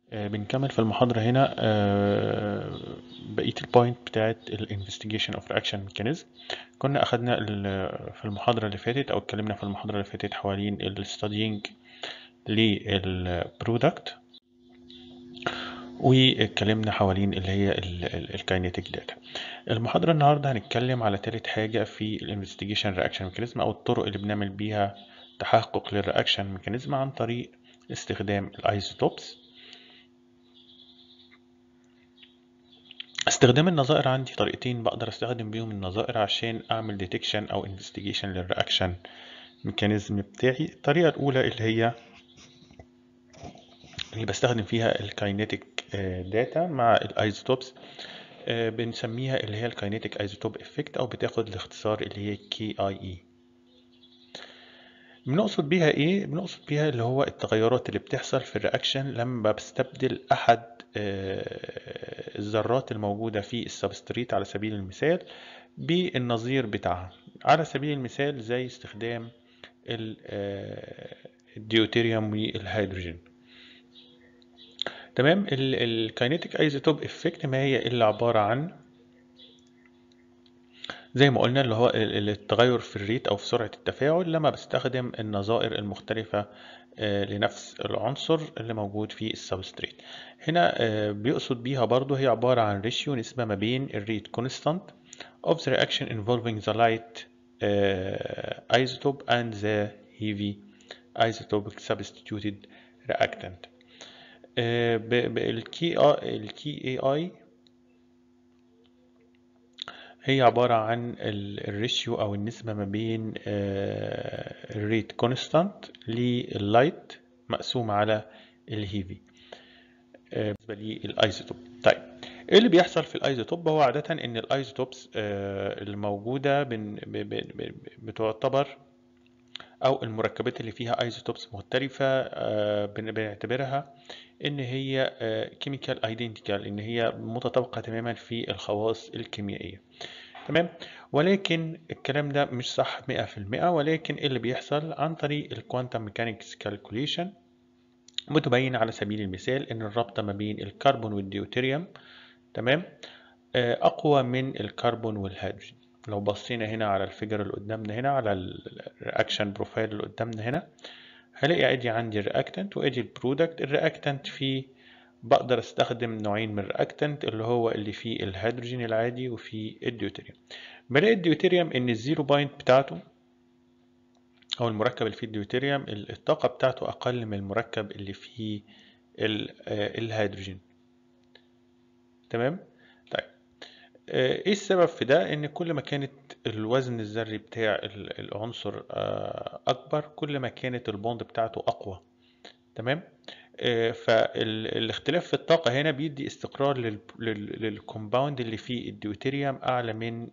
آه، بنكمل في المحاضرة هنا آه، بقية البوينت بتاعت ال Investigation of Reaction Mechanism كنا أخدنا ال- في المحاضرة اللي فاتت أو اتكلمنا في المحاضرة اللي فاتت حوالين ال Studying للبرودكت واتكلمنا حوالين اللي هي الكاينيتيك داتا المحاضرة النهاردة هنتكلم على تالت حاجة في ال Investigation Reaction Mechanism أو الطرق اللي بنعمل بيها تحقق للرياكشن ميكانيزم عن طريق استخدام الايزوتوبس استخدام النظائر عندي طريقتين بقدر استخدم بيهم النظائر عشان اعمل ديتكشن او انفستيجيشن للرياكشن ميكانيزم بتاعي الطريقه الاولى اللي هي اللي بستخدم فيها الكاينيتيك داتا مع الايزوتوبس بنسميها اللي هي الكاينيتيك ايزوتوب افكت او بتاخد الاختصار اللي هي كي اي اي بنقصد بيها ايه بنقصد بيها اللي هو التغيرات اللي بتحصل في الرياكشن لما بستبدل احد الذرات الموجودة في السبستريت على سبيل المثال بالنظير بتاعها على سبيل المثال زي استخدام الديوتيريوم والهيدروجين تمام الكاينيتيك ايزوتوب افكت ما هي الا عبارة عن زي ما قلنا اللي هو التغير في الريت او في سرعة التفاعل لما بستخدم النظائر المختلفة لنفس العنصر اللي موجود في السبستريت هنا بيقصد بيها برضو هي عبارة عن ريشيو نسبة ما بين الريت كونستانت of the reaction involving the light uh, isotope and the heavy isotopic substituted reactant الكي اي اي هي عبارة عن الريشيو أو النسبة ما بين الريت كونستانت لللايت مقسوم على الهيفي بالنسبة للأيزوتوب طيب ايه اللي بيحصل في الايزوتوب هو عادة ان الايزوتوبس الموجودة بتعتبر او المركبات اللي فيها ايزوتوبس مختلفة بنعتبرها ان هي كيميكال ايدنتيكال ان هي متطابقة تماما في الخواص الكيميائية تمام ولكن الكلام ده مش صح 100% ولكن اللي بيحصل عن طريق الكوانتم ميكانيكس كالكوليشن متبين على سبيل المثال ان الرابطة ما بين الكربون والديوتيريوم تمام اقوى من الكربون والهيدروجين لو بصينا هنا على الفيجر اللي قدامنا هنا على الرياكشن بروفايل اللي قدامنا هنا هلاقي ادي عندي الرياكتنت وادي البرودكت الرياكتنت فيه بقدر استخدم نوعين من الرياكتنت اللي هو اللي فيه الهيدروجين العادي وفيه الديوتيريوم بلاقي الديوتيريوم ان الزيرو بوينت بتاعته او المركب اللي فيه الديوتيريوم الطاقة بتاعته اقل من المركب اللي فيه الهيدروجين تمام طيب ايه السبب في ده ان كل ما كانت الوزن الذري بتاع العنصر اكبر كل ما كانت البوند بتاعته اقوى تمام فالاختلاف في الطاقة هنا بيدي استقرار للكومباوند اللي فيه الديوتيريوم اعلى من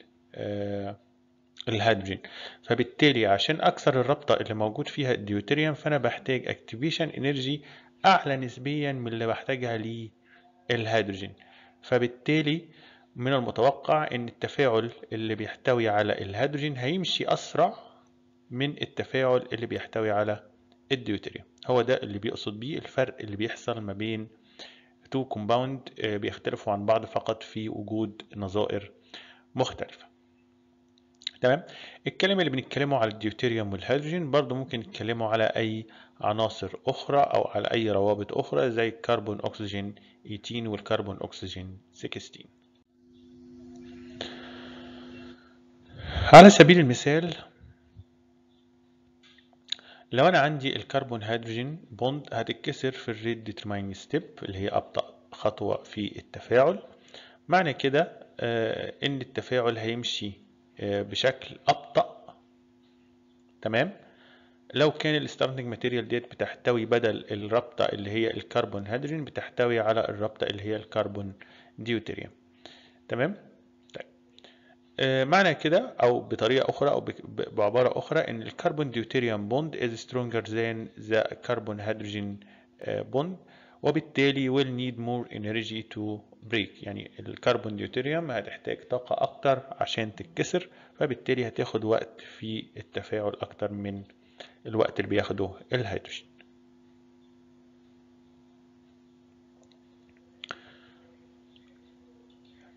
الهيدروجين فبالتالي عشان اكسر الرابطة اللي موجود فيها الديوتيريوم فانا بحتاج اكتيفيشن انرجي اعلى نسبيا من اللي بحتاجها للهيدروجين فبالتالي من المتوقع ان التفاعل اللي بيحتوي على الهيدروجين هيمشي اسرع من التفاعل اللي بيحتوي على الديوتيريوم هو ده اللي بيقصد بيه الفرق اللي بيحصل ما بين تو كومباوند بيختلفوا عن بعض فقط في وجود نظائر مختلفة تمام الكلام اللي بنتكلمه على الديوتيريوم والهيدروجين برضو ممكن نتكلموا على اي عناصر اخرى او على اي روابط اخرى زي الكربون اكسجين 18 والكربون اكسجين 16 على سبيل المثال لو انا عندي الكربون هيدروجين بوند هتتكسر في الريت ديترمايننج ستيب اللي هي ابطا خطوه في التفاعل معنى كده ان التفاعل هيمشي بشكل ابطا تمام لو كان الستارتنج ماتيريال ديت بتحتوي بدل الرابطه اللي هي الكربون هيدروجين بتحتوي على الرابطه اللي هي الكربون ديوتيريوم تمام معنى كده او بطريقه اخرى او بعباره اخرى ان الكربون ديوتيريوم بوند is stronger than the carbon hydrogen bond وبالتالي will need more energy to break يعني الكربون ديوتيريوم هتحتاج طاقه اكتر عشان تتكسر فبالتالي هتاخد وقت في التفاعل اكتر من الوقت اللي بياخده الهيدروجين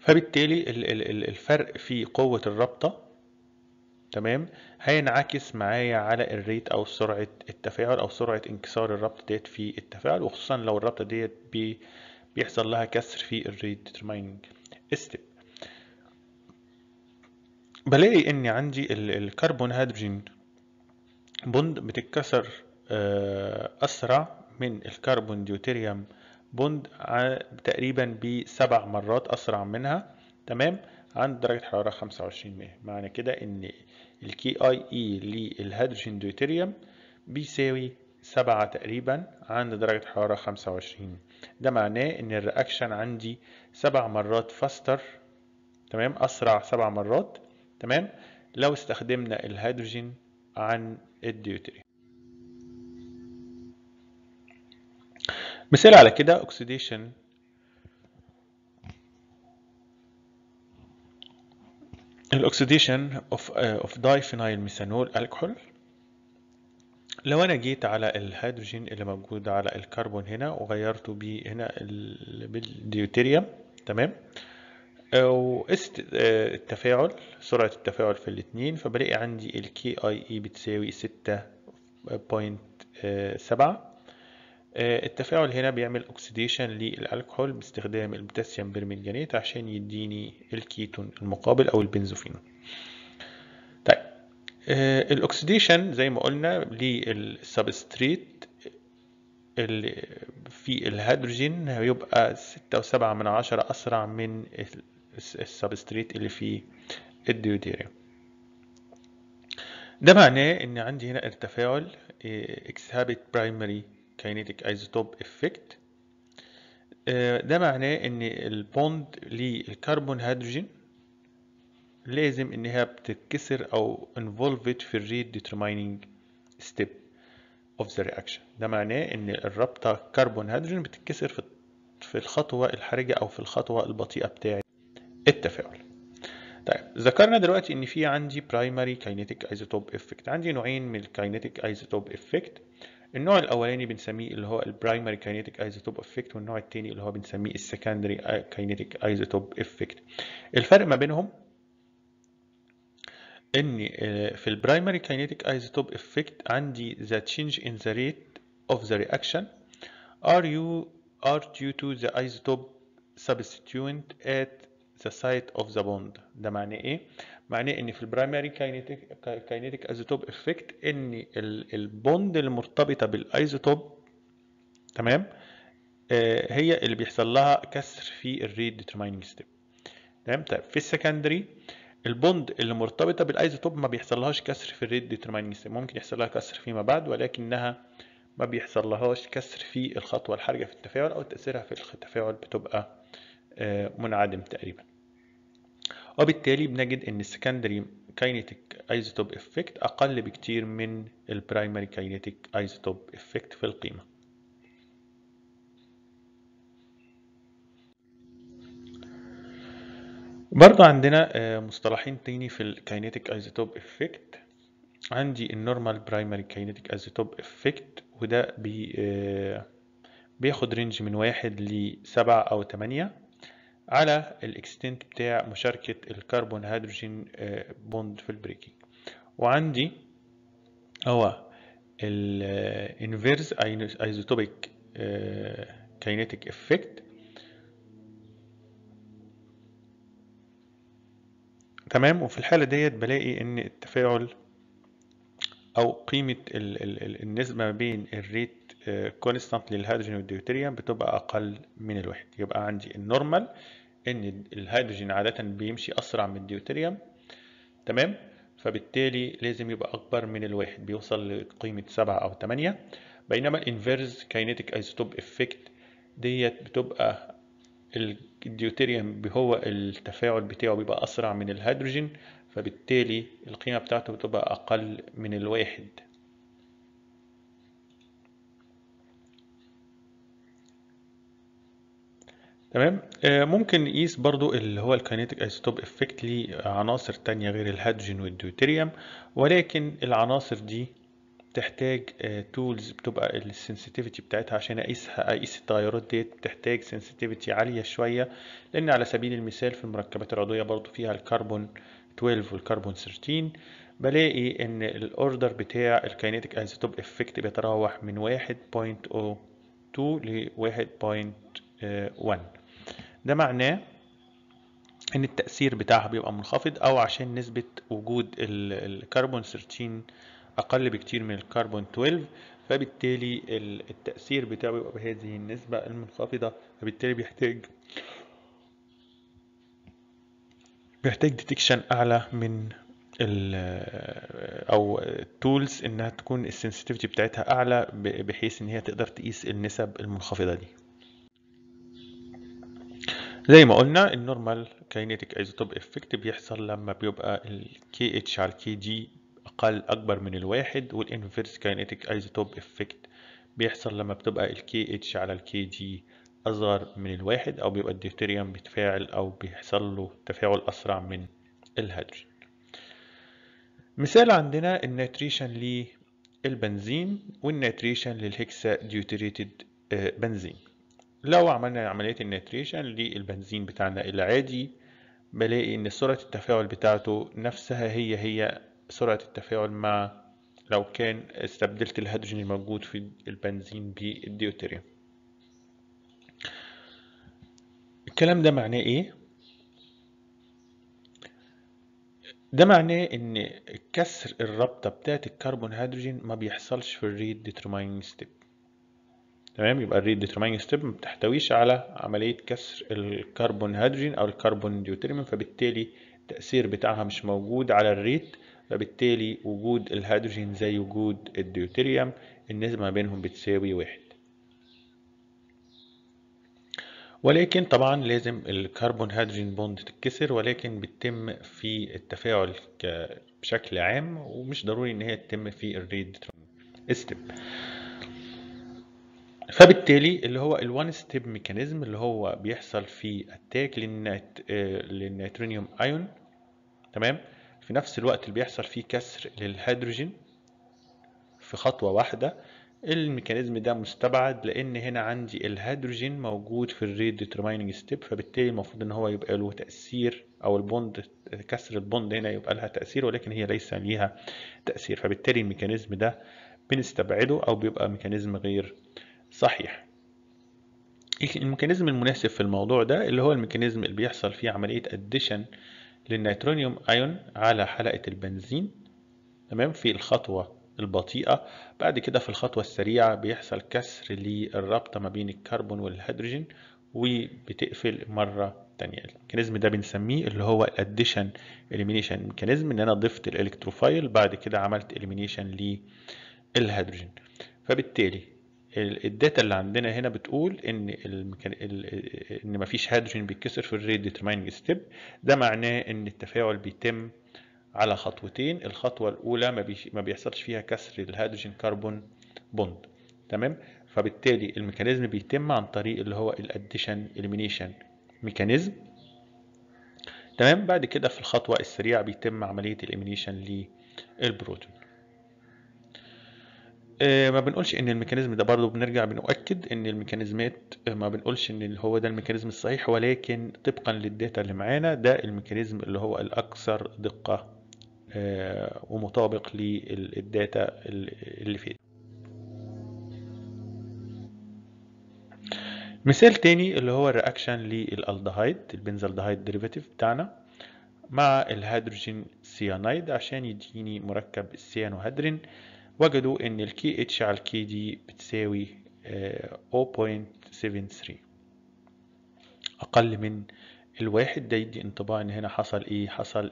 فبالتالي الفرق في قوة الرابطة تمام هينعكس معايا على الريت او سرعة التفاعل او سرعة انكسار الرابطة ديت في التفاعل وخصوصا لو الرابطة ديت بي بيحصل لها كسر في الريت ديترمايننج ستيب بلاقي ان عندي الكربون هيدروجين بوند بتتكسر اسرع من الكربون ديوتيريوم بوند تقريبا بسبع مرات اسرع منها تمام عند درجة حرارة 25 مئة معنى كده ان الكي اي اي للهيدروجين ديوتيريوم بيساوي سبعة تقريبا عند درجة حرارة 25 ده معناه ان الرياكشن عندي سبع مرات فاستر تمام اسرع سبع مرات تمام لو استخدمنا الهيدروجين عن الديوتيريوم مثال على كده اوكسيديشن الاكسيديشن اوف اوف دايفينايل ميثانول الكحول لو انا جيت على الهيدروجين اللي موجود على الكربون هنا وغيرته بيه هنا بالديوتيريوم تمام وقست التفاعل سرعة التفاعل في الاتنين فبلاقي عندي الكي اي اي بتساوي ستة بوينت سبعة التفاعل هنا بيعمل اوكسيديشن للالكحول باستخدام البوتاسيوم برمنجانات عشان يديني الكيتون المقابل او البنزوفينون طيب الاكسيديشن زي ما قلنا للسبستريت اللي في الهيدروجين هيبقى ستة وسبعة من عشرة أسرع من السبستريت اللي في الديوديريوم ده معناه ان عندي هنا التفاعل اكسهابت برايمري كاينيتيك ايزوتوب افكت ده معناه ان البوند للكربون هيدروجين لازم انها بتتكسر او involved في الريت determining step of the reaction ده معناه ان الرابطة كربون هيدروجين بتتكسر في في الخطوة الحرجة او في الخطوة البطيئة بتاعة التفاعل طيب ذكرنا دلوقتي ان في عندي برايمري كاينيتيك ايزوتوب افكت عندي نوعين من الكاينيتيك ايزوتوب افكت النوع الاولاني بنسميه اللي هو البرايمري كاينيتيك ايزوتوب افكت والنوع الثاني اللي هو بنسميه السكندري كاينيتيك ايزوتوب افكت الفرق ما بينهم ان في البرايمري كاينيتيك ايزوتوب افكت عندي the change in the rate of the reaction are you are due to the isotope substituent at the site of the bond ده معناه ايه معناه ان في البرايمري كاينيتيك كاينيتيك ايزوتوب افكت ان البوند المرتبطه بالايزوتوب تمام آه هي اللي بيحصل لها كسر في الريت ديترمايننج ستيب تمام طيب في السكندري البوند اللي مرتبطه بالايزوتوب ما بيحصلهاش كسر في الريت ديترمايننج ستيب ممكن يحصل لها كسر فيما بعد ولكنها ما بيحصل لهاش كسر في الخطوه الحرجه في التفاعل او تاثيرها في التفاعل بتبقى آه منعدم تقريبا وبالتالي بنجد ان السكندري كاينيتيك ايزوتوب افكت اقل بكتير من البرايمري كاينيتيك ايزوتوب افكت في القيمه برضو عندنا مصطلحين تاني في الكاينيتيك ايزوتوب افكت عندي النورمال برايمري كاينيتيك ايزوتوب افكت وده بي بياخد رينج من واحد لسبعة او تمانية على الاكستنت بتاع مشاركة الكربون هيدروجين بوند في البريكنج وعندي هو الانفيرس ايزوتوبيك كاينيتيك افكت تمام وفي الحالة ديت بلاقي ان التفاعل او قيمة ال ال النسبة ما بين الريت كونستانت للهيدروجين والديوتيريوم بتبقى اقل من الواحد يبقى عندي النورمال ان الهيدروجين عادة بيمشي اسرع من الديوتيريوم تمام فبالتالي لازم يبقى اكبر من الواحد بيوصل لقيمة سبعة او تمانية بينما الانفيرس كاينيتيك ايزوتوب افكت ديت بتبقى الديوتيريوم هو التفاعل بتاعه بيبقى اسرع من الهيدروجين فبالتالي القيمة بتاعته بتبقى اقل من الواحد تمام آه ممكن نقيس برضو اللي هو الكاينيتيك ايزوتوب افكت لعناصر تانية غير الهيدروجين والديوتيريوم ولكن العناصر دي بتحتاج تولز بتبقى السنسيتيفيتي بتاعتها عشان اقيسها اقيس التغيرات ديت بتحتاج سنسيتيفيتي عاليه شويه لان على سبيل المثال في المركبات العضويه برضو فيها الكربون 12 والكربون 13 بلاقي ان الاوردر بتاع الكاينيتيك ايزوتوب افكت بيتراوح من 1.02 ل 1.1 ده معناه ان التأثير بتاعها بيبقى منخفض او عشان نسبة وجود الكربون 13 اقل بكتير من الكربون 12 فبالتالي التأثير بتاعه بيبقى بهذه النسبة المنخفضة فبالتالي بيحتاج بيحتاج ديتكشن اعلى من ال او التولز انها تكون السنسيتيفيتي بتاعتها اعلى بحيث ان هي تقدر تقيس النسب المنخفضة دي زي ما قلنا النورمال كاينيتيك ايزوتوب افكت بيحصل لما بيبقى ال KH على الكي جي اقل اكبر من الواحد والانفيرس كاينيتيك ايزوتوب افكت بيحصل لما بتبقى ال KH على الكي جي اصغر من الواحد او بيبقى الديوتيريوم بيتفاعل او بيحصل له تفاعل اسرع من الهيدروجين مثال عندنا النيتريشن للبنزين والنيتريشن للهكسا ديوتيريتد بنزين لو عملنا عملية النيتريشن للبنزين بتاعنا العادي بلاقي ان سرعة التفاعل بتاعته نفسها هي هي سرعة التفاعل مع لو كان استبدلت الهيدروجين الموجود في البنزين بالديوتيريوم الكلام ده معناه ايه؟ ده معناه ان كسر الرابطة بتاعت الكربون هيدروجين ما بيحصلش في الريد ديترمايننج ستيب تمام يبقى الريد ديترمايننج ستيب ما بتحتويش على عملية كسر الكربون هيدروجين او الكربون ديوتيريوم فبالتالي التأثير بتاعها مش موجود على الريت فبالتالي وجود الهيدروجين زي وجود الديوتيريوم النسبة ما بينهم بتساوي واحد ولكن طبعا لازم الكربون هيدروجين بوند تتكسر ولكن بتتم في التفاعل بشكل عام ومش ضروري ان هي تتم في الريد ستيب فبالتالي اللي هو الوان ستيب ميكانيزم اللي هو بيحصل في اتاك للنيت للنيترونيوم ايون تمام في نفس الوقت اللي بيحصل فيه كسر للهيدروجين في خطوة واحدة الميكانيزم ده مستبعد لان هنا عندي الهيدروجين موجود في الريد ديترمايننج ستيب فبالتالي المفروض ان هو يبقى له تاثير او البوند كسر البوند هنا يبقى لها تاثير ولكن هي ليس ليها تاثير فبالتالي الميكانيزم ده بنستبعده او بيبقى ميكانيزم غير صحيح الميكانيزم المناسب في الموضوع ده اللي هو الميكانيزم اللي بيحصل فيه عملية اديشن للنيترونيوم ايون على حلقة البنزين تمام في الخطوة البطيئة بعد كده في الخطوة السريعة بيحصل كسر للرابطة ما بين الكربون والهيدروجين وبتقفل مرة تانية الميكانيزم ده بنسميه اللي هو الاديشن اليمينيشن ميكانيزم ان انا ضفت الالكتروفايل بعد كده عملت اليمينيشن للهيدروجين فبالتالي الداتا اللي عندنا هنا بتقول ان المكان... ان مفيش هيدروجين بيتكسر في الريد ديترمايننج ستيب ده معناه ان التفاعل بيتم على خطوتين الخطوه الاولى ما, بيش... ما بيحصلش فيها كسر الهيدروجين كربون بوند تمام فبالتالي الميكانيزم بيتم عن طريق اللي هو الاديشن اليمينيشن ميكانيزم تمام بعد كده في الخطوه السريعه بيتم عمليه الاليمينيشن للبروتون ما بنقولش ان الميكانيزم ده برضه بنرجع بنؤكد ان الميكانيزمات ما بنقولش ان هو ده الميكانيزم الصحيح ولكن طبقا للداتا اللي معانا ده الميكانيزم اللي هو الاكثر دقة ومطابق للداتا اللي فيه مثال تاني اللي هو الرياكشن للالدهايد البنزالدهايد ديريفاتيف بتاعنا مع الهيدروجين سيانايد عشان يديني مركب السيانوهيدرين وجدوا ان ال KH على الكي دي بتساوي 0.73 اقل من الواحد ده يدي انطباع ان هنا حصل ايه حصل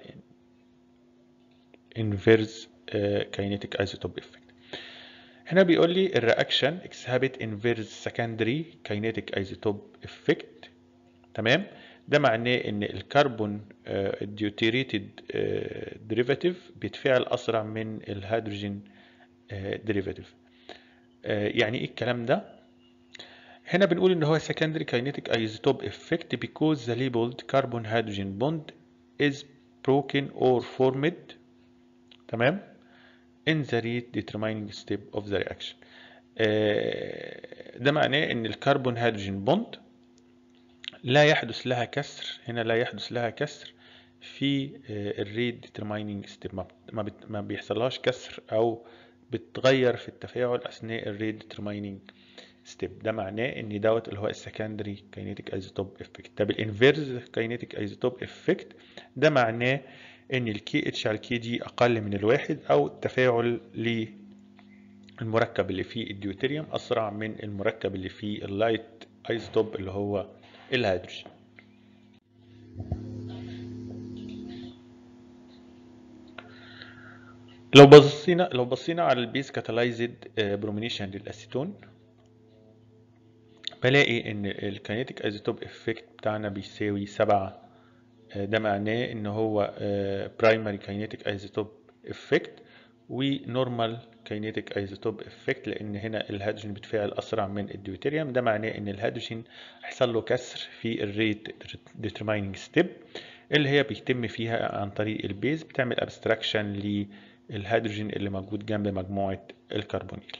inverse kinetic isotope effect هنا بيقول لي الرياكشن exhibit inverse secondary kinetic isotope effect تمام ده معناه ان الكربون الديوتيريتد ديريفاتيف بيتفاعل اسرع من الهيدروجين ديريفاتيف يعني ايه الكلام ده هنا بنقول ان هو secondary kinetic isotope effect because the labeled carbon hydrogen bond is broken or formed تمام in the rate determining step of the reaction آه، ده معناه ان الكربون هيدروجين بوند لا يحدث لها كسر هنا لا يحدث لها كسر في الريت ديترمايننج ستيب ما, بت- ما بيحصلهاش كسر او بتغير في التفاعل اثناء الريت ديترمايننج ستيب ده معناه ان دوت اللي هو السكندري كاينيتيك ايزوتوب افكت طب الانفيرز كاينيتيك ايزوتوب افكت ده معناه ان الكي اتش على الكي دي اقل من الواحد او التفاعل للمركب اللي فيه الديوتيريوم اسرع من المركب اللي فيه اللايت ايزوتوب اللي هو الهيدروجين لو بصينا لو بصينا على البيز كاتالايزد برومينيشن للاسيتون بلاقي ان الكاينيتيك ايزوتوب افكت بتاعنا بيساوي سبعة آه، ده معناه ان هو برايمري كاينيتيك ايزوتوب افكت ونورمال كاينيتيك ايزوتوب افكت لان هنا الهيدروجين بيتفاعل اسرع من الديوتيريوم ده معناه ان الهيدروجين هيحصل له كسر في الريت ديترمايننج ستيب اللي هي بيتم فيها عن طريق البيز بتعمل ابستراكشن للهيدروجين اللي موجود جنب مجموعة الكربونيل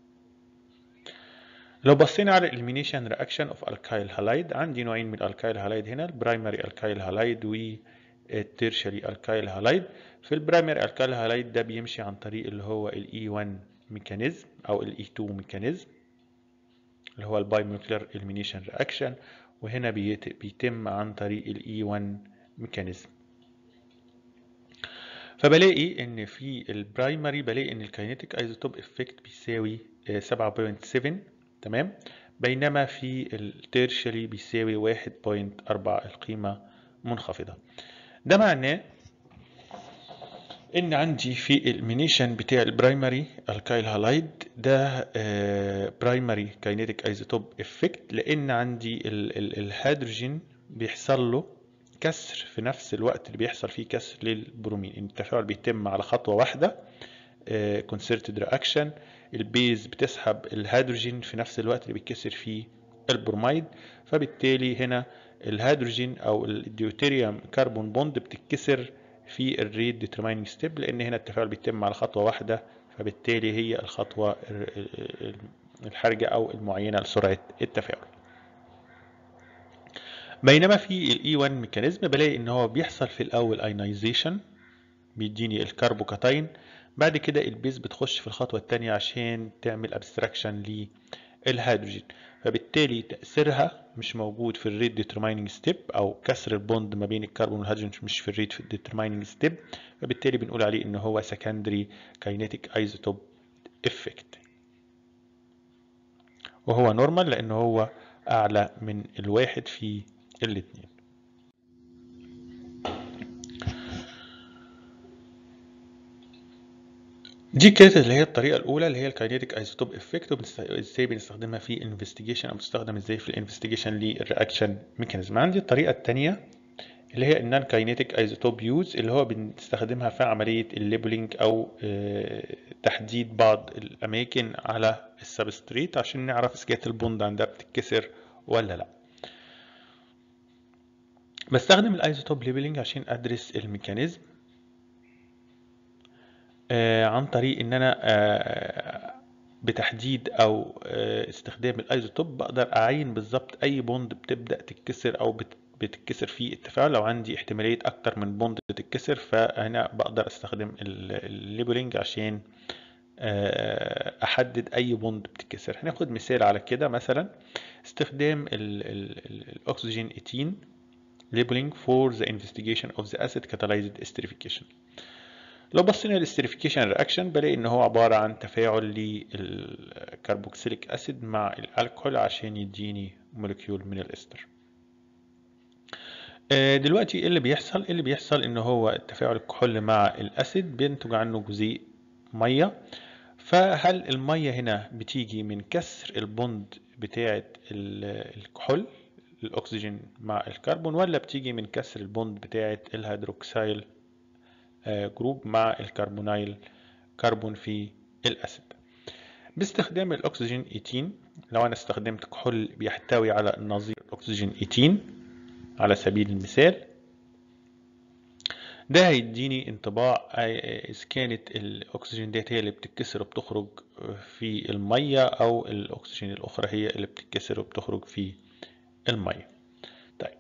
لو بصينا على elimination reaction of alkyl halide عندي نوعين من الالكايل هالايد هنا البرايمري الكايل هالايد والتيرشري الكايل هالايد في البرايمري الكايل هالايد ده بيمشي عن طريق اللي هو الاي 1 ميكانيزم او الاي 2 ميكانيزم اللي هو الباي مولكيولار elimination reaction وهنا بيت- بيتم عن طريق الاي 1 ميكانيزم فبلاقي ان في البرايمري بلاقي ان الكاينيتيك ايزوتوب افكت بيساوي آه، 7.7 تمام بينما في التيرشري بيساوي 1.4 القيمة منخفضة ده معناه ان عندي في المينيشن بتاع البرايمري الكايل هالايد ده برايمري كاينيتيك ايزوتوب افكت لان عندي ال- ال- الهيدروجين بيحصل له كسر في نفس الوقت اللي بيحصل فيه كسر للبرومين إن التفاعل بيتم على خطوة واحدة كونسرتد رياكشن البيز بتسحب الهيدروجين في نفس الوقت اللي بيتكسر فيه البروميد فبالتالي هنا الهيدروجين او الديوتيريوم كربون بوند بتتكسر في الريت ديترمايننج ستيب لان هنا التفاعل بيتم على خطوه واحده فبالتالي هي الخطوه ال- ال- الحرجه او المعينه لسرعه التفاعل بينما في الاي 1 ميكانيزم بلاقي ان هو بيحصل في الاول ايونايزيشن بيديني الكربوكاتاين بعد كده البيز بتخش في الخطوة التانية عشان تعمل ابستراكشن للهيدروجين فبالتالي تأثيرها مش موجود في الريت ديترمايننج ستيب أو كسر البوند ما بين الكربون والهيدروجين مش في الريت ديترمايننج ستيب فبالتالي بنقول عليه إن هو secondary kinetic isotope effect وهو نورمال لأن هو أعلى من الواحد في الاتنين دي كانت اللي هي الطريقة الأولى اللي هي الكاينيتيك ايزوتوب افكت ازاي بنستخدمها في الانفستيجيشن أو بتستخدم ازاي في الانفستيجيشن للرياكشن ميكانيزم عندي الطريقة التانية اللي هي النون كاينيتيك ايزوتوب يوز اللي هو بنستخدمها في عملية الليبلينج أو آه، تحديد بعض الأماكن على السبستريت عشان نعرف إذا كانت البوند عندها بتتكسر ولا لأ بستخدم الايزوتوب ليبلينج عشان أدرس الميكانيزم آه، عن طريق ان انا آه، بتحديد او آه، استخدام الايزوتوب بقدر اعين بالظبط اي بوند بتبدا تتكسر او بت- بتتكسر في التفاعل لو عندي احتماليه اكتر من بوند تتكسر فهنا بقدر استخدم ال- الليبلينج عشان آه، احدد اي بوند بتتكسر هناخد مثال على كده مثلا استخدام ال- ال- ال- الاكسجين 18 labeling for the investigation of the acid catalyzed esterification لو بصينا للاستريفيكيشن رياكشن بلاقي ان هو عبارة عن تفاعل للكربوكسيليك اسيد مع الالكحول عشان يديني مولكيول من الاستر آه، دلوقتي ايه اللي بيحصل اللي بيحصل ان هو التفاعل الكحول مع الاسيد بينتج عنه جزيء ميه فهل الميه هنا بتيجي من كسر البوند بتاعه ال- الكحول الاكسجين مع الكربون ولا بتيجي من كسر البوند بتاعه الهيدروكسيل آه، جروب مع الكربونايل كربون في الأسيد باستخدام الأكسجين 18 لو أنا استخدمت كحول بيحتوي على النظير الأكسجين 18 على سبيل المثال ده هيديني انطباع اذا كانت الاكسجين ديت هي اللي بتتكسر وبتخرج في الميه او الاكسجين الاخرى هي اللي بتتكسر وبتخرج في الميه طيب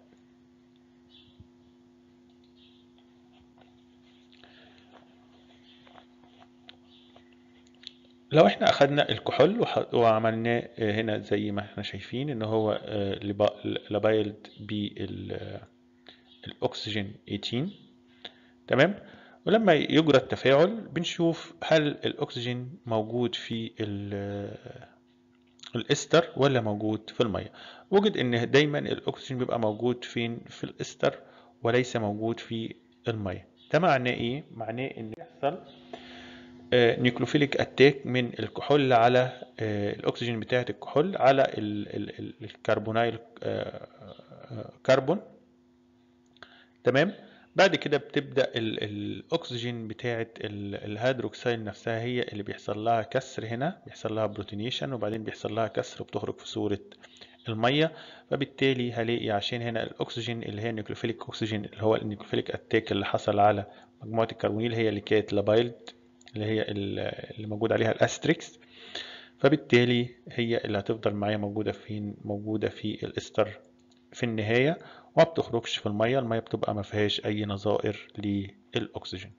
لو احنا اخدنا الكحول وعملناه هنا زي ما احنا شايفين ان هو لابايلد بالاكسجين 18 تمام ولما يجرى التفاعل بنشوف هل الاكسجين موجود في الاستر ولا موجود في الميه وجد ان دايما الاكسجين بيبقى موجود فين في الاستر وليس موجود في الميه ده معناه ايه معناه ان يحصل نيوكلوفيليك اتاك من الكحول على الاكسجين بتاعه الكحول على الكربونايل كربون تمام بعد كده بتبدا الاكسجين بتاعه الهيدروكسيل نفسها هي اللي بيحصل لها كسر هنا بيحصل لها بروتينيشن وبعدين بيحصل لها كسر وبتخرج في صوره الميه فبالتالي هلاقي عشان هنا الاكسجين اللي هي النيوكليوفيليك اكسجين اللي هو النيوكليوفيليك اتاك اللي حصل على مجموعه الكربونيل هي اللي كانت لابايلد اللي هي اللي موجود عليها الاستريكس فبالتالي هي اللي هتفضل معايا موجودة فين موجودة في الاستر في النهاية وما بتخرجش في المية المية بتبقى ما فيهاش أي نظائر للأكسجين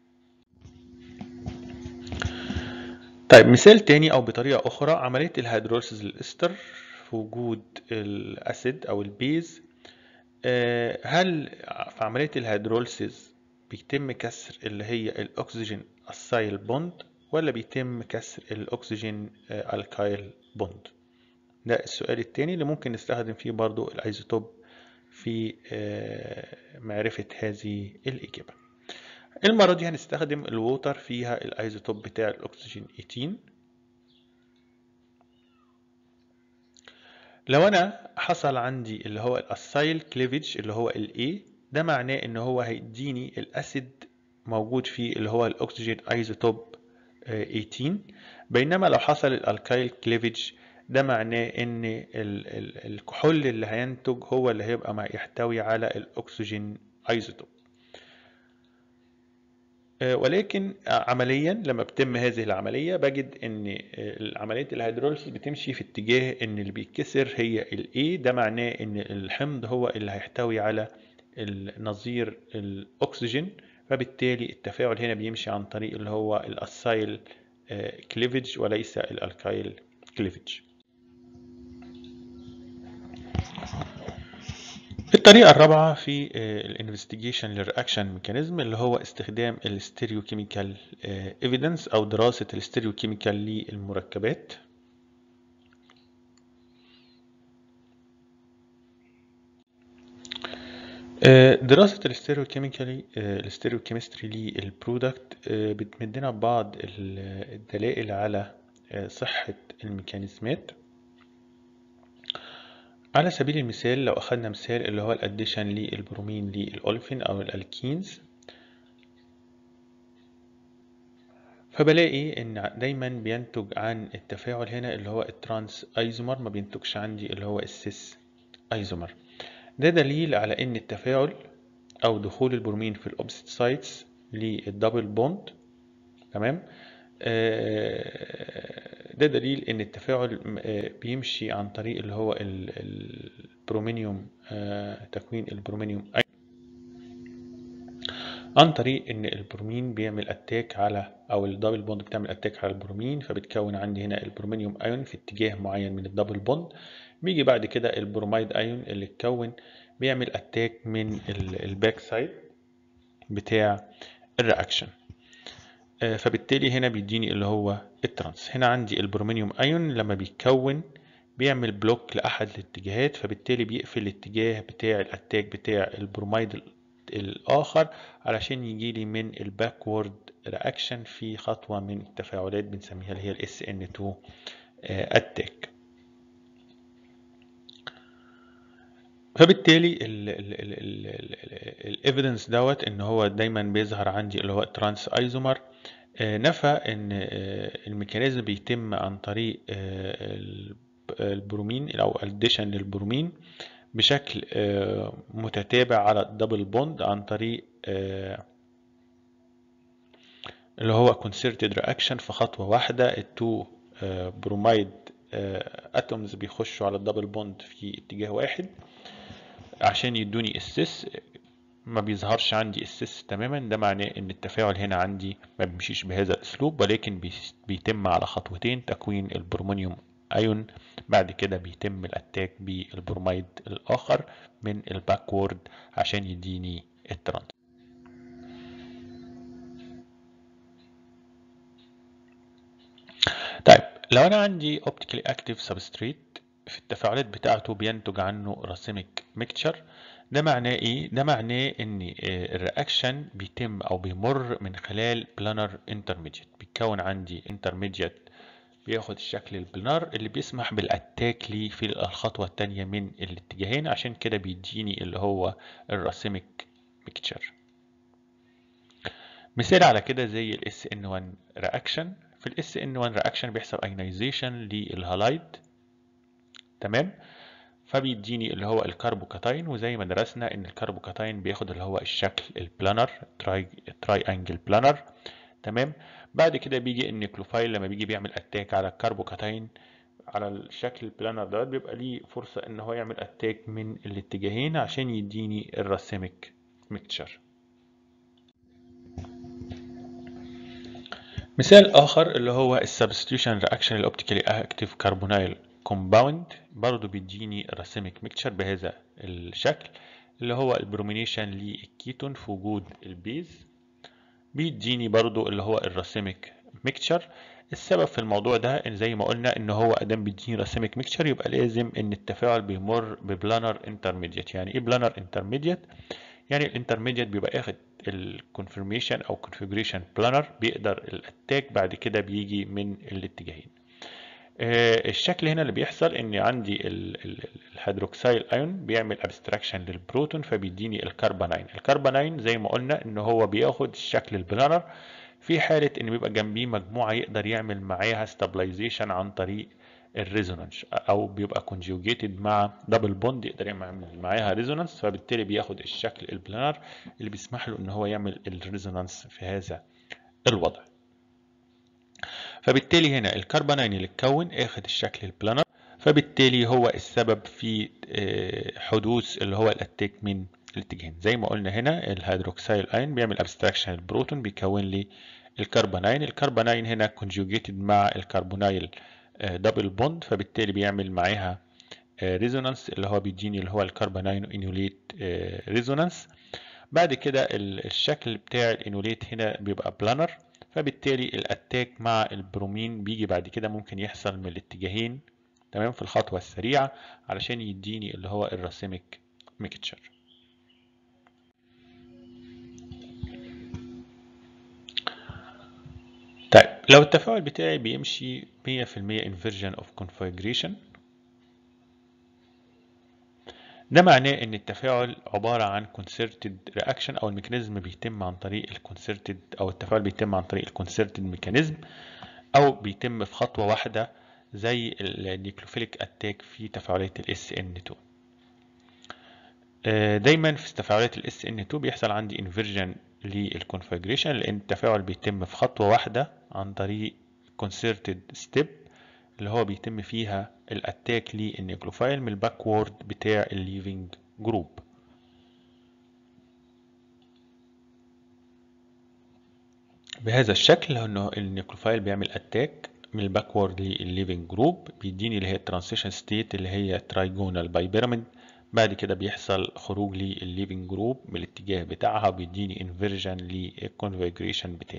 طيب مثال تاني أو بطريقة أخرى عملية الهيدروليسيس للإستر في وجود الأسيد أو البيز هل في عملية الهيدروليسيس بيتم كسر اللي هي الأكسجين السايل بوند ولا بيتم كسر الأكسجين الكايل بوند ده السؤال التاني اللي ممكن نستخدم فيه برضو الايزوتوب في معرفة هذه الإجابة المرة دي هنستخدم الووتر فيها الايزوتوب بتاع الأكسجين 18 لو أنا حصل عندي اللي هو الاسايل كليفج اللي هو ال A ده معناه ان هو هيديني الاسيد موجود فيه اللي هو الاكسجين ايزوتوب 18 بينما لو حصل الالكايل كليفج ده معناه ان الكحول اللي هينتج هو اللي هيبقى يحتوي على الاكسجين ايزوتوب ولكن عمليا لما بتم هذه العملية بجد ان عملية الهيدروليسيس بتمشي في اتجاه ان اللي بيتكسر هي ال A ده معناه ان الحمض هو اللي هيحتوي على النظير الاكسجين فبالتالي التفاعل هنا بيمشي عن طريق اللي هو الاسايل كليفج وليس الالكايل كليفج الطريقة الرابعة في الانفستيجيشن للرياكشن ميكانيزم اللي هو استخدام الستيريوكيميكال ايفيدنس او دراسة الستيريوكيميكال للمركبات دراسة الستيريوكيميكالي الستيريوكيمستري للبرودكت بتمدنا ببعض الدلائل على صحة الميكانيزمات على سبيل المثال لو أخذنا مثال اللي هو الأديشن للبرومين للأولفين أو الألكينز فبلاقي إن دايما بينتج عن التفاعل هنا اللي هو الترانس أيزومر ما بينتجش عندي اللي هو السيس أيزومر ده دليل على ان التفاعل او دخول البرومين في الاوبسيت سايتس للدبل بوند تمام ده دليل ان التفاعل بيمشي عن طريق اللي هو البرومينيوم تكوين البرومينيوم عن طريق ان البرومين بيعمل اتاك على او الدبل بوند بتعمل اتاك على البرومين فبتكون عندي هنا البرومينيوم ايون في اتجاه معين من الدبل بوند بيجي بعد كده البروميد ايون اللي اتكون بيعمل اتاك من الباك سايد بتاع الرياكشن فبالتالي هنا بيديني اللي هو الترانس هنا عندي البرومينيوم ايون لما بيتكون بيعمل بلوك لاحد الاتجاهات فبالتالي بيقفل الاتجاه بتاع الاتاك بتاع البروميد الاخر علشان يجي لي من الباكورد رياكشن في خطوه من التفاعلات بنسميها اللي هي الاس ان 2 اتاك فبالتالي الايفيدنس دوت ان هو دايما بيظهر عندي اللي هو الترانس ايزومر نفى ان الميكانيزم بيتم عن طريق البرومين او الديشن للبرومين بشكل متتابع على الدبل بوند عن طريق اللي هو concerted reaction في خطوة واحدة التو برومايد اتومز بيخشوا على الدبل بوند في اتجاه واحد عشان يدوني السيس ما بيظهرش عندي السيس تماما ده معناه ان التفاعل هنا عندي ما بيمشيش بهذا الاسلوب ولكن بيتم على خطوتين تكوين البرومونيوم ايون بعد كده بيتم الاتاك بالبروميد الاخر من الباكورد عشان يديني الترانس طيب لو انا عندي اوبتيكالي اكتيف سبستريت في التفاعلات بتاعته بينتج عنه راسيميك ميكتشر ده معناه ايه ده معناه ان الرياكشن بيتم او بيمر من خلال بلانر انترميديت بيتكون عندي انترميديت بياخد الشكل البلانر اللي بيسمح بالاتاك ليه في الخطوه الثانيه من الاتجاهين عشان كده بيديني اللي هو الراسيميك ميكتشر مثال على كده زي ال SN1 رياكشن في ال SN1 رياكشن بيحصل ايونيزيشن للهالايد تمام فبيديني اللي هو الكربوكاتاين وزي ما درسنا ان الكربوكاتاين بياخد اللي هو الشكل البلانر تراي تراي انجل بلانر تمام بعد كده بيجي النيكلوفايل لما بيجي بيعمل اتاك على الكربوكاتاين على الشكل البلانر دوت بيبقى ليه فرصة ان هو يعمل اتاك من الاتجاهين عشان يديني الراسيميك ميكتشر مثال اخر اللي هو السبستيوشن رياكشن الاوبتيكالي اكتيف كربونايل كومباوند برضو بيديني راسيميك ميكتشر بهذا الشكل اللي هو البرومينيشن للكيتون في وجود البيز بيديني برضو اللي هو الراسيميك ميكتشر السبب في الموضوع ده ان زي ما قلنا ان هو ادام بيديني راسيميك ميكتشر يبقى لازم ان التفاعل بيمر ببلانر انترميديت يعني ايه بلانر انترميديت يعني الانترميديت بيبقى اخد الكونفirmation او configuration بلانر بيقدر الاتاك بعد كده بيجي من الاتجاهين آه الشكل هنا اللي بيحصل ان عندي الهيدروكسيل ايون بيعمل ابستراكشن للبروتون فبيديني الكربوناين الكربوناين زي ما قلنا ان هو بياخد الشكل البلانر في حالة ان بيبقى جنبيه مجموعة يقدر يعمل معاها ستابلايزيشن عن طريق الريزونانس او بيبقى كونجوجيتد مع دبل بوند يقدر يعمل معاها ريزونانس فبالتالي بياخد الشكل البلانر اللي بيسمح له ان هو يعمل الريزونانس في هذا الوضع فبالتالي هنا الكربوناين اللي اتكون اخد الشكل البلانر فبالتالي هو السبب في حدوث اللي هو الاتاك من الاتجاهين زي ما قلنا هنا الهيدروكسيل اين بيعمل ابستراكشن البروتون بيكون لي الكربوناين الكربوناين هنا كونجوجيتد مع الكربونايل دبل بوند فبالتالي بيعمل معاها ريزونانس اللي هو بيديني اللي هو الكربوناين انوليت ريزونانس بعد كده الشكل بتاع الانوليت هنا بيبقى بلانر فبالتالي الاتاك مع البرومين بيجي بعد كده ممكن يحصل من الاتجاهين تمام في الخطوة السريعة علشان يديني اللي هو الراسيميك ميكتشر طيب لو التفاعل بتاعي بيمشي 100% inversion of configuration ده معناه ان التفاعل عبارة عن concerted reaction او الميكانيزم بيتم عن طريق الكونسرتد او التفاعل بيتم عن طريق الكونسرتد ميكانيزم او بيتم في خطوة واحدة زي النيكلوفيليك اتاك في تفاعلات ال SN2 دايما في تفاعلات ال SN2 بيحصل عندي inversion للكونفيجريشن لان التفاعل بيتم في خطوة واحدة عن طريق concerted step اللي هو بيتم فيها الاتاك للنيوكلوفايل من الباكورد بتاع الليفنج جروب بهذا الشكل انه النيوكلوفايل بيعمل اتاك من الباكورد للليفنج جروب بيديني اللي هي الترانسيشن ستيت اللي هي ترايجونال باي بيراميد بعد كده بيحصل خروج للليفنج جروب من الاتجاه بتاعها وبيديني انفيرجن للكونفيجريشن بتاعي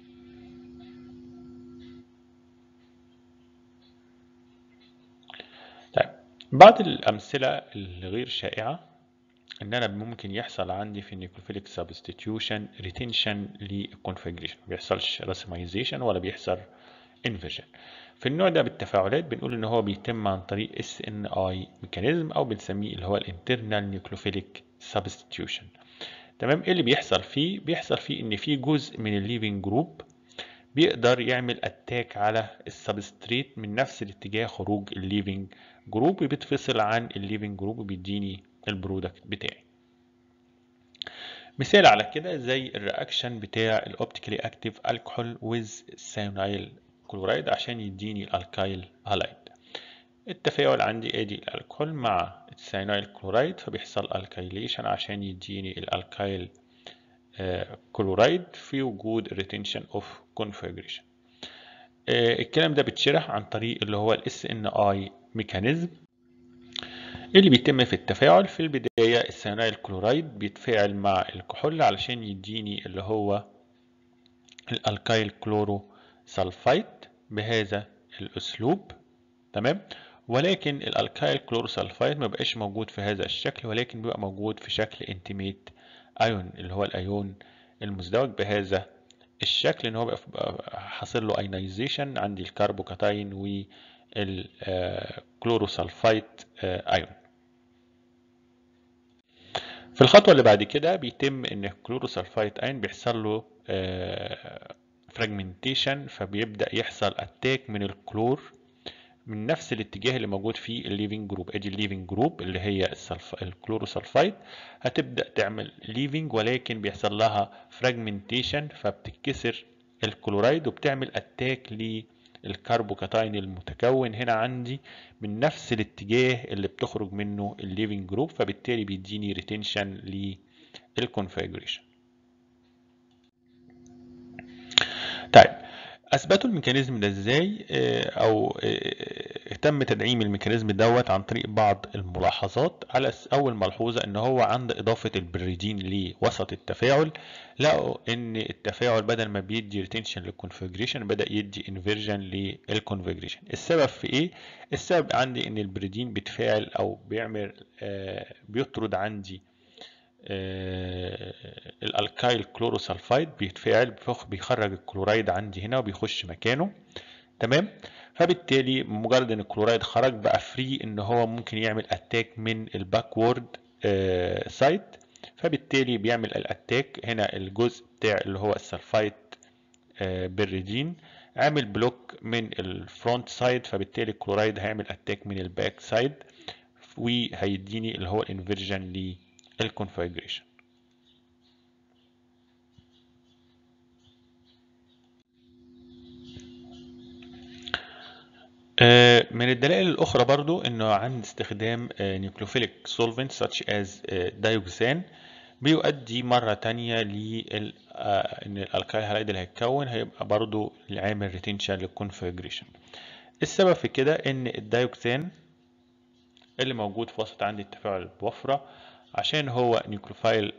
طيب بعض الامثله الغير شائعه ان انا ممكن يحصل عندي في النيوكليفيليك سبستيتيوشن ريتنشن للكونفيجريشن ما بيحصلش راسمايزيشن ولا بيحصل انفيرجن في النوع ده بالتفاعلات بنقول ان هو بيتم عن طريق اس ان اي ميكانيزم او بنسميه اللي هو الانترنال نيوكليوفيليك سبستيتيوشن تمام ايه اللي بيحصل فيه بيحصل فيه ان في جزء من الليفنج جروب بيقدر يعمل اتاك على السبستريت من نفس الاتجاه خروج الليفنج جروب وبيتفصل عن الليفنج جروب وبيديني البرودكت بتاعي مثال على كده زي الرياكشن بتاع الاوبتيكالي اكتيف الكحول ويز سيانايل كلورايد عشان يديني الالكايل هالايد التفاعل عندي ادي الالكحول مع السيانايل كلورايد فبيحصل الكايليشن عشان يديني الالكايل كلورايد في وجود ريتنشن اوف كونفيجريشن الكلام ده بيتشرح عن طريق اللي هو الاس ان اي ميكانيزم اللي بيتم في التفاعل في البداية السيانايل كلورايد بيتفاعل مع الكحول علشان يديني اللي هو الالكايل كلورو سلفايت بهذا الاسلوب تمام ولكن الالكايل كلورو سلفايت ما بقاش موجود في هذا الشكل ولكن بيبقى موجود في شكل انتيميت ايون اللي هو الايون المزدوج بهذا الشكل ان هو بقى حاصل له ايونايزيشن عندي الكربوكاتاين والكلوروسلفايت ايون في الخطوه اللي بعد كده بيتم ان الكلوروسلفايت ايون بيحصل له فراجمنتيشن فبيبدا يحصل اتاك من الكلور من نفس الاتجاه اللي موجود فيه الليفنج جروب ادي الليفنج جروب اللي هي السلف... الكلوروسلفايد هتبدا تعمل ليفنج ولكن بيحصل لها فراجمنتيشن فبتتكسر الكلورايد وبتعمل اتاك للكربوكاتاين المتكون هنا عندي من نفس الاتجاه اللي بتخرج منه الليفنج جروب فبالتالي بيديني ريتنشن للكونفيجريشن طيب اثبتوا الميكانيزم ده ازاي او تم تدعيم الميكانيزم دوت عن طريق بعض الملاحظات على اول ملحوظه ان هو عند اضافه البريدين لوسط التفاعل لقوا ان التفاعل بدل ما بيدي ريتنشن للكونفيجريشن بدا يدي انفيرجن للكونفيجريشن السبب في ايه السبب عندي ان البريدين بيتفاعل او بيعمل بيطرد عندي الالكايل كلوروسلفايد بيتفاعل بيخرج الكلورايد عندي هنا وبيخش مكانه تمام فبالتالي مجرد ان الكلورايد خرج بقى فري ان هو ممكن يعمل اتاك من الباكورد سايد فبالتالي بيعمل الاتاك هنا الجزء بتاع اللي هو السلفايت بالريدين عامل بلوك من الفرونت سايد فبالتالي الكلورايد هيعمل اتاك من الباك سايد وهيديني اللي هو الانفيرجن ليه الكونفيجريشن من الدلائل الأخرى برضو إنه عند استخدام نيوكليوفيليك solvents such as دايوكسان بيؤدي مرة تانية لل إن الألكايل هالايد اللي هيتكون هيبقى برضو عامل ريتنشن للكونفيجريشن السبب في كده إن الدايوكسان اللي موجود في وسط عندي التفاعل بوفرة عشان هو نيوكليوفايل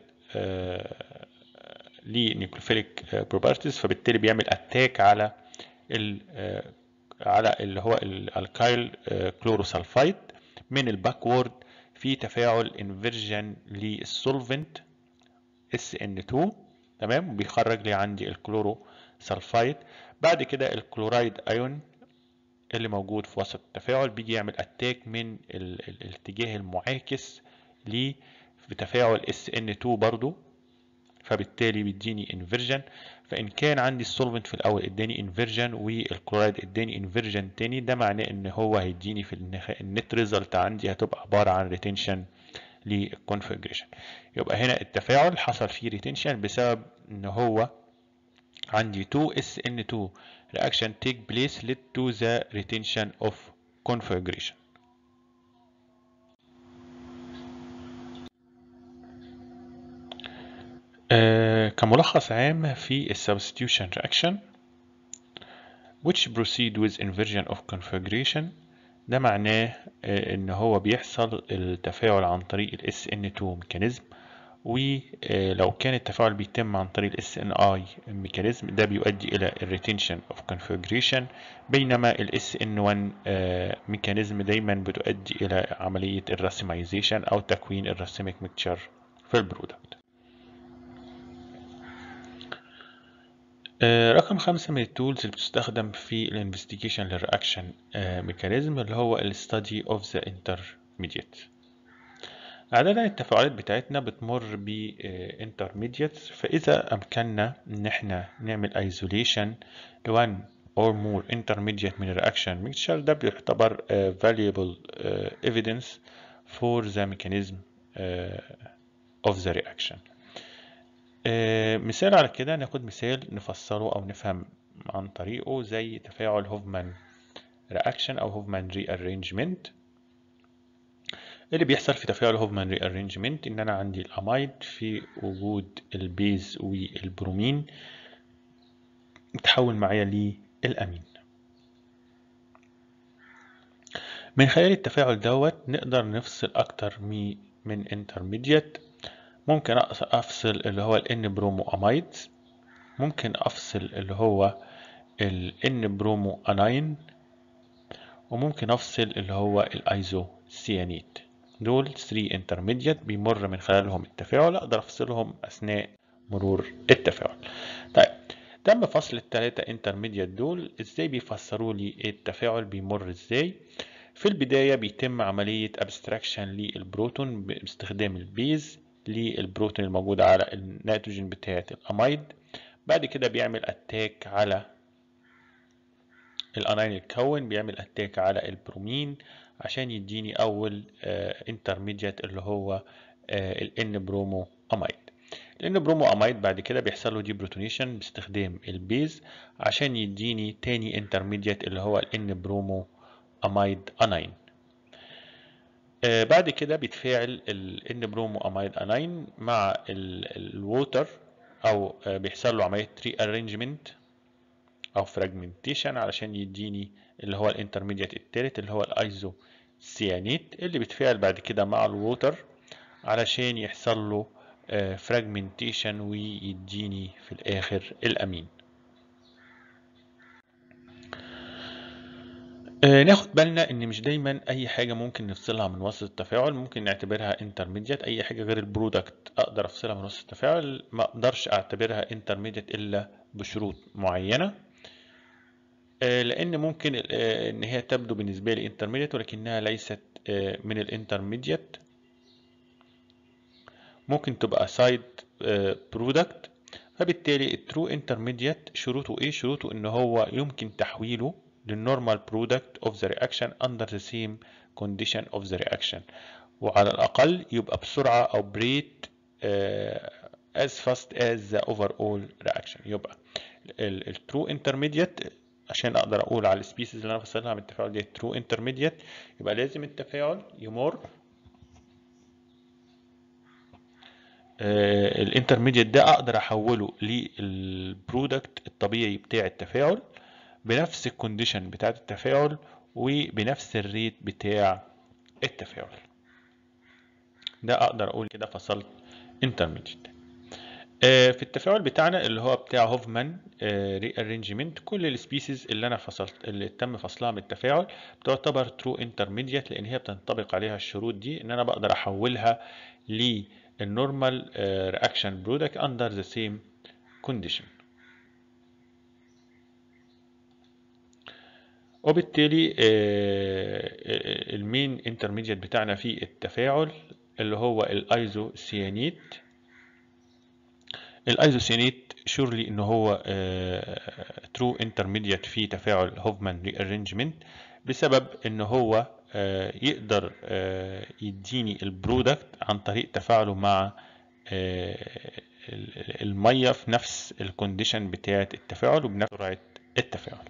ليه نيوكليوفيليك بروبرتيز فبالتالي بيعمل اتاك على ال على اللي هو الالكايل كلوروسلفايد من الباكورد في تفاعل انفيرجن للسولفنت SN2 تمام بيخرج لي عندي الكلورو سلفايد بعد كده الكلورايد ايون اللي موجود في وسط التفاعل بيجي يعمل اتاك من ال ال الاتجاه المعاكس ليه بتفاعل SN2 برضو فبالتالي بيديني انفيرجن فان كان عندي السولفنت في الاول اداني انفيرجن والكلورايد اداني انفيرجن تاني ده معناه ان هو هيديني في النت ريزلت عندي هتبقى عباره عن ريتنشن للكونفيجريشن يبقى هنا التفاعل حصل فيه ريتنشن بسبب ان هو عندي 2SN2 reaction take place led to the retention of configuration آه كملخص عام في substitution reaction which proceed with inversion of configuration ده معناه آه ان هو بيحصل التفاعل عن طريق ال SN2 ميكانيزم ولو كان التفاعل بيتم عن طريق ال SNI ميكانيزم ده بيؤدي الى الريتنشن اوف configuration بينما ال SN1 آه ميكانيزم دايما بتؤدي الى عملية الراسمايزيشن او تكوين الراسيميك ميكتشر في البرودكت رقم خمسة من التولز اللي بتستخدم في الانفستيجيشن للرياكشن ميكانيزم اللي هو ال study of the intermediate عادة التفاعلات بتاعتنا بتمر ب intermediates فإذا أمكننا إن احنا نعمل isolation ل one or more intermediate من الرياكشن mixture ده بيعتبر valuable evidence for the mechanism of the reaction آه، مثال على كده ناخد مثال نفسره أو نفهم عن طريقه زي تفاعل هوفمان رياكشن أو هوفمان ري ارينجمنت اللي بيحصل في تفاعل هوفمان ري ارينجمنت إن أنا عندي الأمايد في وجود البيز والبرومين يتحول معايا للأمين من خلال التفاعل دوت نقدر نفصل أكتر من intermediate ممكن أفصل اللي هو ال N برومو أمايدز ممكن أفصل اللي هو ال N برومو أناين وممكن أفصل اللي هو الأيزو سيانيت دول 3 intermediate بيمر من خلالهم التفاعل أقدر أفصلهم أثناء مرور التفاعل طيب تم فصل التلاتة intermediate دول ازاي بيفسروا لي التفاعل بيمر ازاي في البداية بيتم عملية abstraction للبروتون باستخدام البيز للبروتون الموجود على النيتروجين بتاعة الأمايد بعد كده بيعمل اتاك على الاناين الكون بيعمل اتاك على البرومين عشان يديني اول انترميديات اللي هو الان برومو امايد لان برومو امايد بعد كده بيحصل له ديبروتونيشن باستخدام البيز عشان يديني تاني انترميديات اللي هو الان برومو امايد اناين آه بعد كده بيتفاعل الان برومو امايد اناين مع الووتر او آه بيحصل له عمليه ري ارينجمنت او فراجمنتيشن علشان يديني اللي هو الانترميديات التالت اللي هو الايزو سيانيت اللي بيتفاعل بعد كده مع الووتر علشان يحصل له فراجمنتيشن ويديني في الاخر الامين آه ناخد بالنا ان مش دايما اي حاجه ممكن نفصلها من وسط التفاعل ممكن نعتبرها انترميديت اي حاجه غير البرودكت اقدر افصلها من وسط التفاعل ما اقدرش اعتبرها انترميديت الا بشروط معينه آه لان ممكن آه ان هي تبدو بالنسبه لي انترميديت ولكنها ليست من الانترميديت ممكن تبقى سايد برودكت فبالتالي الترو انترميديت شروطه ايه شروطه ان هو يمكن تحويله للنورمال product of the reaction under the same condition of the reaction وعلى الأقل يبقى بسرعة أو بريت uh, as fast as the overall reaction يبقى ال true intermediate عشان أقدر أقول على السبيسيز اللي أنا فصلها من التفاعل دي true intermediate يبقى لازم التفاعل يمر الانترميديت ده اقدر احوله للبرودكت الطبيعي بتاع التفاعل بنفس الكونديشن بتاعت التفاعل وبنفس الريت بتاع التفاعل ده اقدر اقول كده فصلت انترميديت في التفاعل بتاعنا اللي هو بتاع هوفمان ري ارينجمنت كل السبيسيز اللي انا فصلت اللي تم فصلها من التفاعل بتعتبر ترو انترميديت لان هي بتنطبق عليها الشروط دي ان انا بقدر احولها للنورمال رياكشن برودكت اندر ذا سيم كونديشن وبالتالي المين انترميديت بتاعنا في التفاعل اللي هو الايزو سيانيت الايزو سيانيت شورلي ان هو ترو انترميديت في تفاعل هوفمان ري ارينجمنت بسبب ان هو يقدر يديني البرودكت عن طريق تفاعله مع الميه في نفس الكونديشن بتاعه التفاعل وبنفس سرعه التفاعل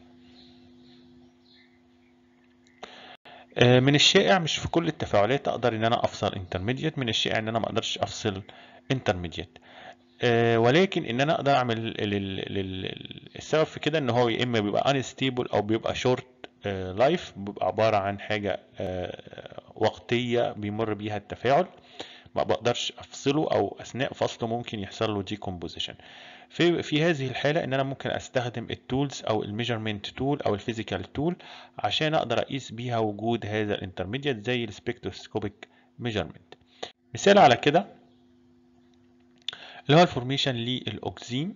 من الشائع مش في كل التفاعلات اقدر ان انا افصل انترميديت من الشائع ان انا ما اقدرش افصل انترميديت ولكن ان انا اقدر اعمل السبب في كده ان هو يا اما بيبقى انستيبل او بيبقى شورت لايف بيبقى عباره عن حاجه وقتيه بيمر بيها التفاعل ما بقدرش افصله او اثناء فصله ممكن يحصل له ديكومبوزيشن في في هذه الحاله ان انا ممكن استخدم التولز او الميجرمنت تول او الفيزيكال تول عشان اقدر اقيس بيها وجود هذا الانترميديت زي السبكتروسكوبيك ميجرمنت مثال على كده اللي هو الفورميشن للاوكسين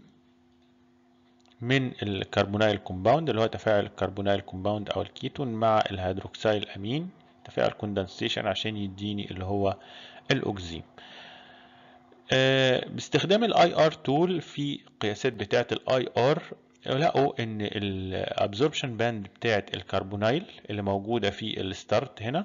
من الكربونايل كومباوند اللي هو تفاعل الكربونايل كومباوند او الكيتون مع الهيدروكسيل امين تفاعل كوندنسيشن عشان يديني اللي هو الاوكسين أه باستخدام الاي ار تول في قياسات بتاعه الاي ار لقوا ان الابزوربشن باند بتاعه الكربونايل اللي موجوده في الستارت هنا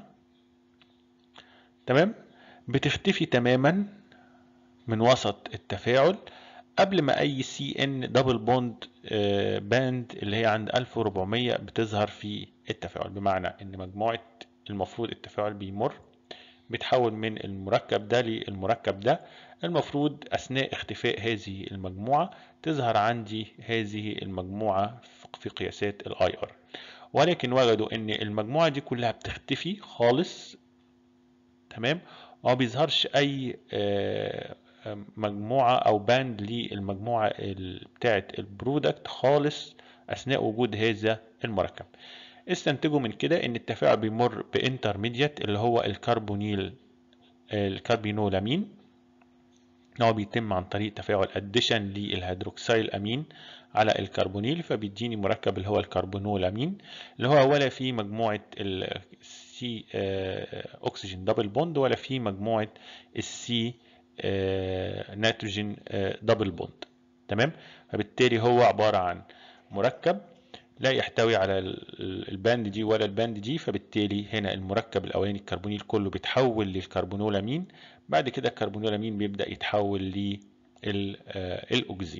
تمام بتختفي تماما من وسط التفاعل قبل ما اي سي ان دبل بوند باند اللي هي عند 1400 بتظهر في التفاعل بمعنى ان مجموعة المفروض التفاعل بيمر بيتحول من المركب ده للمركب ده المفروض اثناء اختفاء هذه المجموعة تظهر عندي هذه المجموعة في قياسات الاي ار ولكن وجدوا ان المجموعة دي كلها بتختفي خالص تمام وما بيظهرش اي مجموعة او باند للمجموعة بتاعة البرودكت خالص اثناء وجود هذا المركب استنتجوا من كده ان التفاعل بيمر بانترميديت اللي هو الكربونيل الكربينولامين هو بيتم عن طريق تفاعل اديشن للهيدروكسيل امين على الكربونيل فبيديني مركب اللي هو الكربونولامين اللي هو ولا في مجموعة السي اكسجين دبل بوند ولا في مجموعة السي نيتروجين دبل بوند تمام فبالتالي هو عبارة عن مركب لا يحتوي على الباند دي ولا الباند دي فبالتالي هنا المركب الاولاني الكربونيل كله بيتحول للكربونولامين بعد كده الكربونولامين بيبدا يتحول للاوكزيم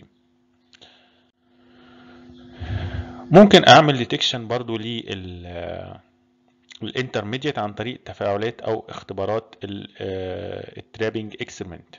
ممكن اعمل ديتكشن برضو لل الانترميديت عن طريق تفاعلات او اختبارات الترابنج اكسبيرمنت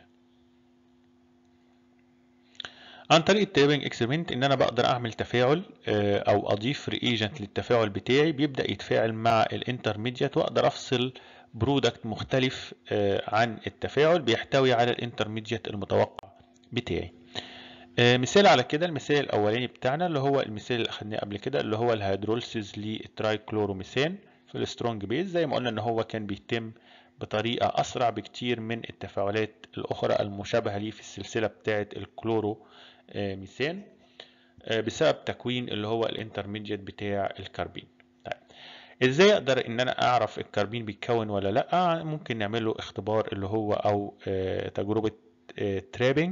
عن طريق الترابنج اكسبيرمنت ان انا بقدر اعمل تفاعل او اضيف ريجنت للتفاعل بتاعي بيبدا يتفاعل مع الانترميديت واقدر افصل برودكت مختلف عن التفاعل بيحتوي على الانترميديت المتوقع بتاعي مثال على كده المثال الاولاني بتاعنا اللي هو المثال اللي اخدناه قبل كده اللي هو الهيدروليسيس للترايكلوروميثان في السترونج بيز زي ما قلنا ان هو كان بيتم بطريقة أسرع بكتير من التفاعلات الأخرى المشابهة ليه في السلسلة بتاعة الكلورو ميثان بسبب تكوين اللي هو الانترميديت بتاع الكربين طيب ازاي اقدر ان انا اعرف الكربين بيتكون ولا لا ممكن نعمل له اختبار اللي هو او تجربة ترابنج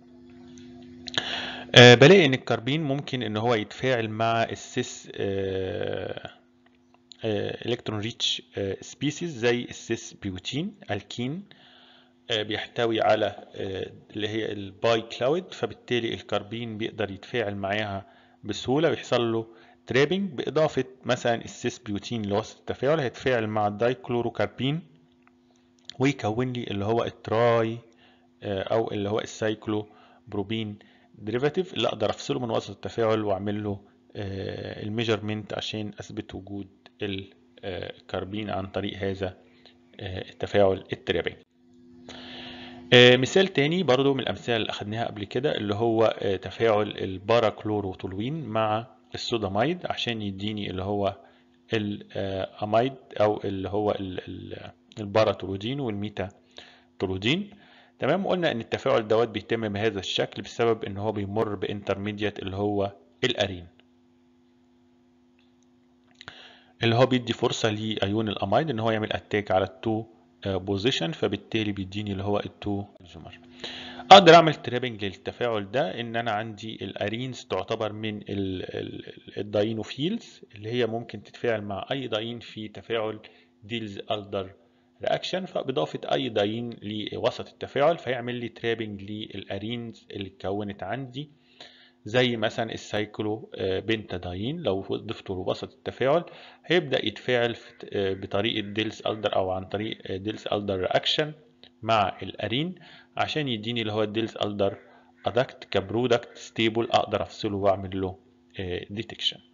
بلاقي ان الكربين ممكن ان هو يتفاعل مع السيس الكترون ريتش سبيسيز زي السيس بيوتين الكين بيحتوي على اللي هي الباي كلاود فبالتالي الكربين بيقدر يتفاعل معاها بسهوله ويحصل له ترابنج باضافه مثلا السيس بيوتين اللي وسط التفاعل هيتفاعل مع الدايكلوروكربين ويكون لي اللي هو التراي او اللي هو السايكلو بروبين ديريفاتيف اللي اقدر افصله من وسط التفاعل واعمل له الميجرمنت عشان اثبت وجود الكربين عن طريق هذا التفاعل الترابنج مثال تاني برضو من الأمثلة اللي أخدناها قبل كده اللي هو تفاعل الباراكلوروتولوين مع السوداميد عشان يديني اللي هو الأميد أو اللي هو الباراتولودين والميتاتولودين تمام وقلنا إن التفاعل دوت بيتم بهذا الشكل بسبب إن هو بيمر بانترميديت اللي هو الأرين اللي هو بيدي فرصة لأيون الأميد إن هو يعمل أتاك على التو بوزيشن فبالتالي بيديني اللي هو التو زومر اقدر اعمل ترابنج للتفاعل ده ان انا عندي الارينز تعتبر من الداينوفيلز اللي هي ممكن تتفاعل مع اي داين في تفاعل ديلز الدر رياكشن فباضافه اي داين لوسط التفاعل فيعمل لي ترابنج للارينز اللي اتكونت عندي زي مثلا السايكلو بنتاداين لو ضفته لوسط التفاعل هيبدأ يتفاعل بطريقة ديلس ألدر أو عن طريق ديلس ألدر رياكشن مع الأرين عشان يديني اللي هو الديلس ألدر أدكت كبرودكت ستيبل أقدر أفصله وأعمل له ديتكشن